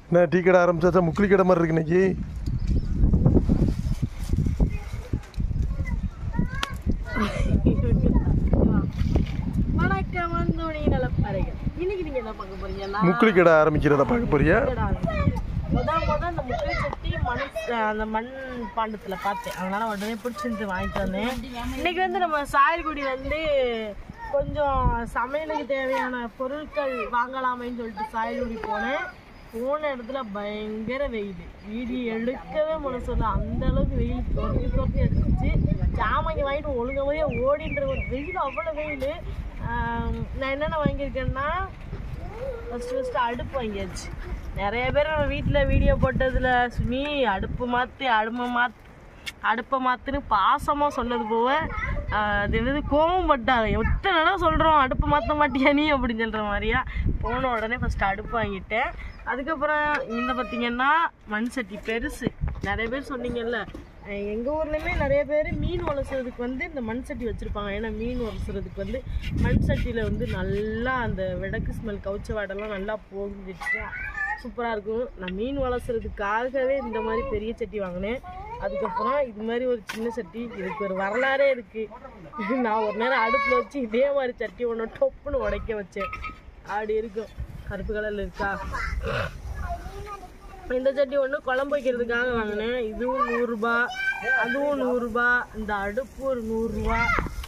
என்ன டீ கடை ஆரம்பிச்சாச்சா முக்குளி கடை மாதிரி இருக்கு இன்னைக்கு வணக்கம் வந்தோனி நலப்பறைகள் இன்னைக்கு நீங்க என்ன பார்க்க போறீங்கன்னா முக்குளி கடை ஆரம்பிக்கிறத பார்க்க போறியா முத முத அந்த முட்டை சட்டி மண் அந்த மண் பாண்டத்துல பார்த்தேன் அதனால உடனே பிடிச்சிருந்து வாங்கிட்டு வந்தேன் இன்னைக்கு வந்து நம்ம சாயல்குடி வந்து கொஞ்சம் சமையலுக்கு தேவையான பொருட்கள் வாங்கலாமேன்னு சொல்லிட்டு சாயல்குடி போனேன் போன இடத்துல பயங்கர வெயில் வீடியோ எடுக்கவே மனசில்ல அந்த அளவுக்கு வெயில் துரத்தி துரத்தி அடிச்சிச்சு ஜாமாங்க வாங்கிட்டு ஒழுங்காவே ஓடின்ற ஒரு வெயில் அவ்வளோ வெயில் நான் என்னென்ன வாங்கியிருக்கேன்னா ஃபஸ்ட்டு ஃபஸ்ட்டு அடுப்பு வாங்கியாச்சு நிறைய பேர் நம்ம வீட்டில் வீடியோ போட்டதில் சுமி அடுப்பு மாற்று அடுப்பை மாற்று அடுப்பை மாற்றுன்னு பாசமாக சொன்னது போக ஆஹ் அது என்னது கோவம் பட்டாங்க எத்தனை தடவை சொல்கிறோம் அடுப்பு மாற்ற மாட்டியா நீ அப்படின்னு சொல்கிற மாதிரியா போன உடனே ஃபஸ்ட்டு அடுப்பு வாங்கிட்டேன் அதுக்கப்புறம் இந்த பார்த்தீங்கன்னா மண் சட்டி பெருசு நிறைய பேர் சொன்னீங்கல்ல அஹ் எங்க ஊர்லயுமே நிறைய பேர் மீன் உலசுறதுக்கு வந்து இந்த மண் சட்டி வச்சிருப்பாங்க ஏன்னா மீன் உலசுறதுக்கு வந்து மண் சட்டியில வந்து நல்லா அந்த விடக்கு ஸ்மெல் கவுச்ச வாடெல்லாம் நல்லா போகுதுச்சு சூப்பராக இருக்கும் நான் மீன் வளர்க்குறதுக்காகவே இந்த மாதிரி பெரிய சட்டி வாங்கினேன் அதுக்கப்புறம் இது மாதிரி ஒரு சின்ன சட்டி இதுக்கு ஒரு வரலாறே இருக்குது நான் ஒரு நேரம் அடுப்பில் வச்சு இதே மாதிரி சட்டி ஒன்று டொப்புன்னு உடைக்க வச்சேன் அப்படி இருக்கும் கருப்பு கலரில் இருக்கா இந்த சட்டி ஒன்று குழம்பு வைக்கிறதுக்காக வாங்கினேன் இதுவும் நூறுரூபா அதுவும் நூறுரூபா இந்த அடுப்பு ஒரு நூறுரூவா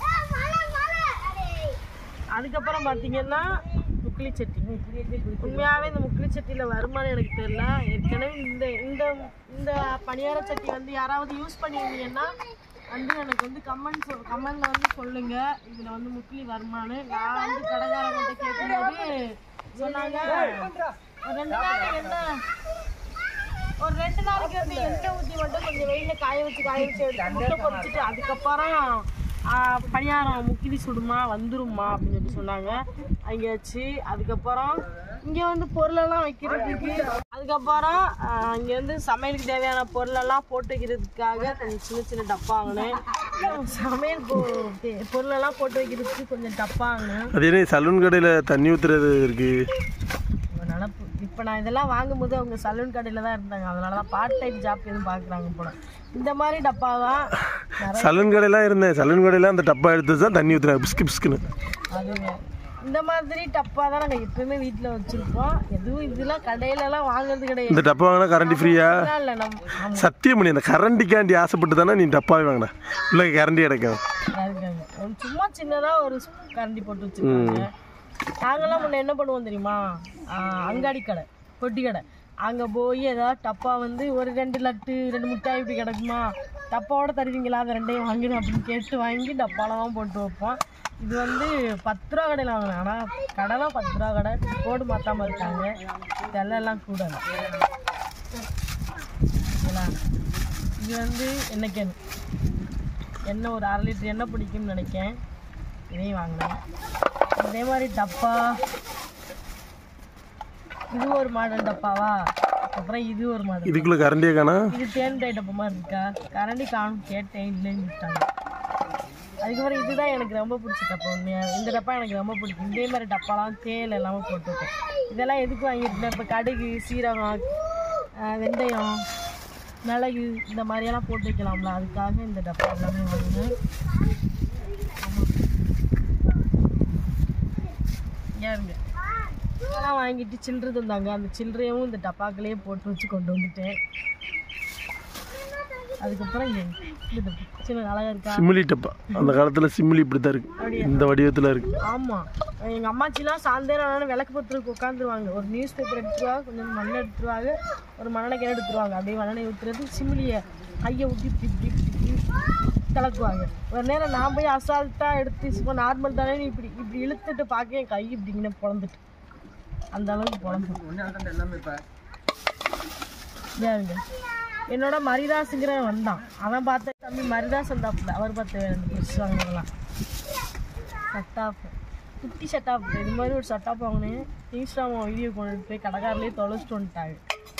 அதுக்கப்புறம் பார்த்தீங்கன்னா முக்கிலி சட்டி உண்மையாகவே இந்த முக்கிலி சட்டியில் வருமானம் எனக்கு தெரியல ஏற்கனவே இந்த இந்த இந்த பணியார சட்டி வந்து யாராவது யூஸ் பண்ணியிருந்தீங்கன்னா வந்து எனக்கு வந்து கமெண்ட் சொல் கமெண்டில் வந்து சொல்லுங்கள் இதில் வந்து முக்கிலி வருமானு நான் வந்து கடைக்காரங்கிட்ட கேட்கும்போது சொன்னாங்க ஒரு ரெண்டு நாள் என்ன ஒரு ரெண்டு நாளைக்கு வந்து எண்ணெய் ஊற்றி மட்டும் கொஞ்சம் வெயில காய வச்சு காய வச்சு எடுத்து முட்டை பொரிச்சிட்டு அதுக்கப்புறம் ஆ, பணியாரம் முக்கிலி சுடுமா வந்துருமா அப்படின்னு சொல்லி சொன்னாங்க அங்கே வச்சு அதுக்கப்புறம் இங்கே வந்து பொருளெல்லாம் வைக்கிறதுக்கு அதுக்கப்புறம் ஆ, இங்கே வந்து சமையலுக்கு தேவையான பொருளெல்லாம் போட்டு வைக்கிறதுக்காக கொஞ்சம் சின்ன சின்ன டப்பா வாங்கினேன் சமையல் பொ- தே- பொருளெல்லாம் போட்டு வைக்கிறதுக்கு கொஞ்சம் டப்பா வாங்கினேன் அது என்ன சலூன் கடையில் தண்ணி ஊற்றுறது இருக்கு ஒரு நினப்பு இப்போ நான் இதெல்லாம் வாங்கும்போது அவங்க சலூன் கடையில் தான் இருந்தாங்க அதனால தான் பார்ட் டைம் ஜாப் எதுவும் பார்க்குறாங்க போல இந்த மாதிரி டப்பா தான் நிறைய சலூன் கடையெல்லாம் இருந்தேன் சலூன் கடையில் அந்த டப்பா எடுத்து தான் தண்ணி ஊற்றுறாங்க பிஸ்கு பிஸ்குன்னு அதுங்க இந்த மாதிரி டப்பா தான் நாங்கள் எப்பவுமே வீட்டில் வச்சுருப்போம் எதுவும் இதெல்லாம் கடையிலலாம் வாங்குறது கிடையாது இந்த டப்பா வாங்கினா கரண்டி ஃப்ரீயா இதெல்லாம் இல்லை நம்ம ஆமாம் சத்தியம் பண்ணி அந்த கரண்டிக்காண்டி ஆசைப்பட்டு தானே நீ டப்பாவே வாங்கின இல்லை கரண்டி கிடைக்கும் இருக்காங்க ஒரு சும்மா சின்னதாக ஒரு கரண்டி போட்டு வச்சுருக்காங்க நாங்கெல்லாம் முன்ன என்ன பண்ணுவோம் தெரியுமா ஆஹ் அங்காடி கடை பொட்டி கடை அங்கே போய் ஏதாவது டப்பா வந்து ஒரு ரெண்டு லட்டு ரெண்டு முட்டாய் இப்படி கிடக்குமா டப்பாவோட தருவீங்களா அந்த ரெண்டையும் வாங்குது அப்படின்னு கேட்டு வாங்கி டப்பாலலாம் போட்டு வைப்போம் இது வந்து பத்து ரூபா கடையில் வாங்கினேன் ஆனால் கடை தான் பத்து ரூபா கடை போடு மாற்றாமல் இருக்காங்க இதெல்லாம் கூட இது வந்து எண்ணெய் கேன் எண்ணெய் ஒரு அரை லிட்டர் எண்ணெய் பிடிக்கும்னு நினைக்கேன் இதையும் வாங்கினேன் அதே மாதிரி டப்பா இது ஒரு மாடல் டப்பாவா அப்புறம் இது ஒரு மாடல் இதுக்குள்ளே கரண்டியே காணா இது தேன்தாய் டப்பா மாதிரி இருக்கா கரண்டி காணும் கேட்டேன் இல்லைன்னு விட்டாங்க அதுக்கப்புறம் இதுதான் எனக்கு ரொம்ப பிடிச்ச டப்பா உண்மையா இந்த டப்பா எனக்கு ரொம்ப பிடிக்கும் இதே மாதிரி டப்பாலாம் தேல் எல்லாமே போட்டுருக்கேன் இதெல்லாம் எதுக்கு வாங்கியிருக்கேன் இப்போ கடுகு சீரகம் ஆஹ் வெந்தயம் மிளகு இந்த மாதிரியெல்லாம் போட்டு வைக்கலாம்ல அதுக்காக இந்த டப்பா எல்லாமே வாங்கினேன் ஏறுங்க அதெல்லாம் வாங்கிட்டு சில்லறை தந்தாங்க அந்த சில்லறையும் இந்த டப்பாக்களையே போட்டு வச்சு கொண்டு வந்துட்டேன் அதுக்கப்புறம் இங்க இந்த டப்பா. சின்ன அழகா இருக்கா சிம்மிலி டப்பா அந்த காலத்தில் சிம்மிலி இப்படி தான் இருக்கு இந்த வடிவத்தில் இருக்கு ஆமா எங்க அம்மாச்சிலாம் சாயந்தரம் ஆனா விளக்கு பத்திரக்கு உட்காந்துருவாங்க ஒரு நியூஸ் பேப்பர் எடுத்துருவாங்க கொஞ்சம் மண் எடுத்துருவாங்க ஒரு மண்ணெண்ணெய் எடுத்துருவாங்க அப்படியே மண்ணெண்ணெய் ஊற்றுறது சிமிலியை கையை ஊற்றி இப்படி இப்படி இப்படி இப்படி கலக்குவாங்க ஒரு நேரம் நான் போய் அசால்ட்டாக எடுத்து சும்மா நார்மல் தானே நீ இப்படி இப்படி இழுத்துட்டு பார்க்க என் கை இப்படி இங்கே பொழந்துட்டு அந்த அளவுக்கு பொழந்து ஏங்க என்னோட மரிதாஸுங்கிற வந்தான் அவன் பார்த்த தம்பி மரிதாஸ் வந்தாப்புல அவர் பார்த்த அந்த ட்ரெஸ் வாங்கினலாம் ஷட்டாப் குட்டி ஷட்டாப் இது மாதிரி ஒரு ஷட்டாப் வாங்கினேன் இன்ஸ்டாமா வீடியோ கொண்டுட்டு போய் கடைக்காரர்லேயே தொலைச்சிட்டு வந்துட்டாங்க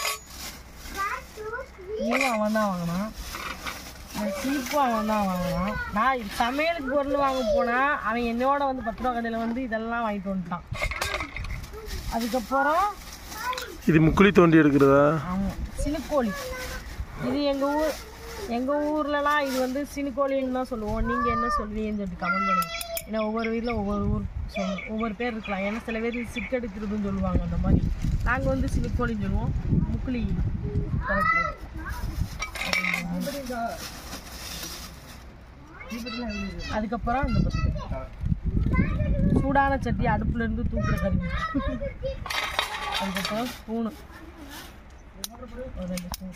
இதுவும் அவன் தான் வாங்கினான் அந்த சீப்பும் அவன் தான் வாங்கினான் நான் இது சமையலுக்கு பொருள் வாங்க போனால் அவன் என்னோட வந்து பத்து ரூபா கடையில் வந்து இதெல்லாம் வாங்கிட்டு வந்துட்டான் அதுக்கப்புறம் இது முக்குழி தோண்டி எடுக்கிறதா ஆமாம் சினுக்கோழி இது எங்கள் ஊர் எங்கள் ஊர்லலாம் இது வந்து சினுக்கோழின்னு தான் சொல்லுவோம் நீங்கள் என்ன சொல்லுவீங்கன்னு சொல்லிட்டு கமெண்ட் பண்ணுங்க ஏன்னா ஒவ்வொரு வீட்டில் ஒவ்வொரு ஊர் சொல் ஒவ்வொரு பேர் இருக்கலாம் ஏன்னா சில பேர் சிக்கெடுக்கிறதுன்னு சொல்லுவாங்க அந்த மாதிரி நாங்கள் வந்து சினுக்கோழின்னு சொல்லுவோம் முக்குழி correct. அதுக்கப்புறம் இந்த பக்கம் சூடான சட்டி அடுப்புல இருந்து தூக்குற கருவி அதுக்கப்புறம் ஸ்பூனு ஒரு ரெண்டு ஸ்பூன்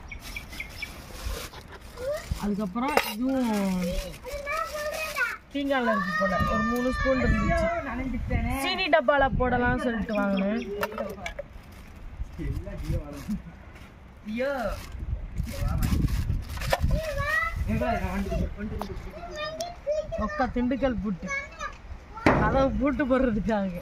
அதுக்கப்புறம் இதுவும் பீங்கானில் இருக்கு போல ஒரு மூணு ஸ்பூன் இருந்துச்சு சீனி டப்பால போடலாம்னு சொல்லிட்டு வாங்கினேன் ஒக்கா திண்டுக்கல் பூட்டு அதை பூட்டு போடுறதுக்காக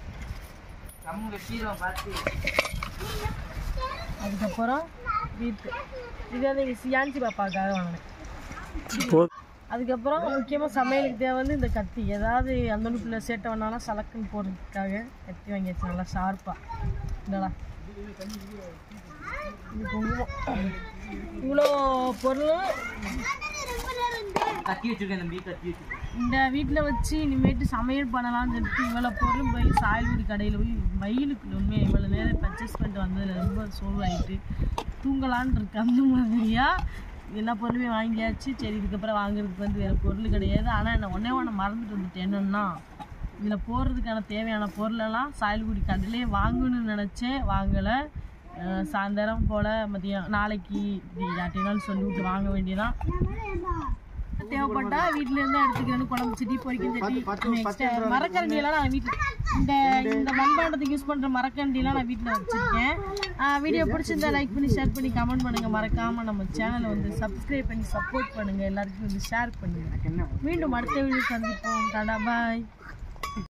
அதுக்கப்புறம் வீட்டு இது வந்து எங்கள் சியான்சி பாப்பாக்காக வாங்கினேன் போ அதுக்கப்புறம் முக்கியமாக சமையலுக்கு தேவை வந்து இந்த கத்தி ஏதாவது அந்த பிள்ளை சேட்டை வேணாலும் சலக்குன்னு போடுறதுக்காக கத்தி வாங்கியாச்சு நல்லா ஷார்ப்பாக இந்தடா இது குங்குமம் இவ்வளோ பொருளும் கத்தி வச்சிருக்கேன் தம்பி கத்தி வச்சிருக்கேன் இந்த வீட்டில் வச்சு இனிமேட்டு சமையல் பண்ணலாம்னு சொல்லிட்டு இவ்வளோ பொருளும் போய் சாயல்குடி கடையில் போய் வெயிலுக்கு உண்மையாக இவ்வளோ நேரம் பர்ச்சேஸ் பண்ணிட்டு வந்ததில் ரொம்ப சோர்வாயிட்டு தூங்கலான்னு இருக்கு அந்த மாதிரியா எல்லா பொருளுமே வாங்கியாச்சு சரி இதுக்கப்புறம் வாங்குறதுக்கு வந்து வேறு பொருள் கிடையாது ஆனால் என்ன ஒன்றே ஒன்று மறந்துட்டு வந்துட்டேன் என்னன்னா இதில் போடுறதுக்கான தேவையான பொருளெல்லாம் சாயல்குடி கடையிலே வாங்கணும்னு நினச்சேன் வாங்கலை அஹ் சாயந்தரம் போல் மதியம் நாளைக்கு இப்படி யார்ட்டையும் சொல்லி விட்டு வாங்க வேண்டியதான் தேவைப்பட்டா வீட்ல இருந்து எடுத்துக்கிறேன்னு குழம்பு சட்டி பொரிக்கும் சட்டி நெக்ஸ்ட் மரக்கரண்டி எல்லாம் நான் வீட்டில் இந்த இந்த மண்பாண்டத்துக்கு யூஸ் பண்ற மரக்கரண்டி எல்லாம் நான் வீட்டில் வச்சிருக்கேன் வீடியோ பிடிச்சிருந்தா லைக் பண்ணி ஷேர் பண்ணி கமெண்ட் பண்ணுங்க மறக்காம நம்ம சேனலை வந்து சப்ஸ்கிரைப் பண்ணி சப்போர்ட் பண்ணுங்க எல்லாருக்கும் வந்து ஷேர் பண்ணுங்க மீண்டும் அடுத்த வீடியோ சந்திப்போம் டாடா பாய்